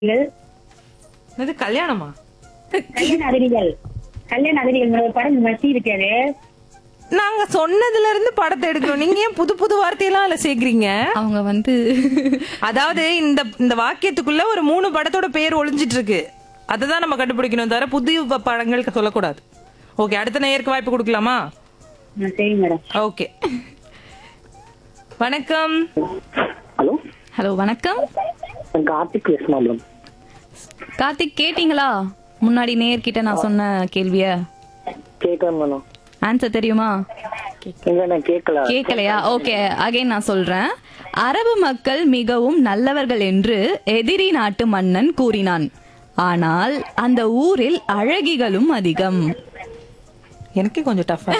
அதிரிகள் இது கல்யாணமா கல்யாண அதிரிகள் கல்யாண அதிரிகள் ஒரு படம் மசி இருக்காது நாங்க சொன்னதுல இருந்து படத்தை எடுக்கணும் நீங்க ஏன் புது புது வார்த்தையெல்லாம் அதுல சேர்க்கறீங்க அவங்க வந்து அதாவது இந்த இந்த வாக்கியத்துக்குள்ள ஒரு மூணு படத்தோட பேர் ஒளிஞ்சிட்டு இருக்கு அதை நம்ம கண்டுபிடிக்கணும் தவிர புது ப- படங்களுக்கு சொல்லக்கூடாது ஓகே அடுத்த நேயருக்கு வாய்ப்பு கொடுக்கலாமா ஆ, சரி மேடம் ஓகே வணக்கம் ஹலோ ஹலோ வணக்கம் நான் கார்த்திக் பேசுமா மேடம் கார்த்திக் கேட்டிங்களா முன்னாடி நேர்கிட்ட நான் சொன்ன கேள்விய கேட்கலாம் மேடம் ஆன்சர் தெரியுமா எங்க நான் கேட்கல கேட்கலையா ஓகே அகைன் நான் சொல்றேன் அரபு மக்கள் மிகவும் நல்லவர்கள் என்று எதிரி நாட்டு மன்னன் கூறினான் ஆனால் அந்த ஊரில் அழகிகளும் அதிகம் எனக்கு கொஞ்சம் டஃபா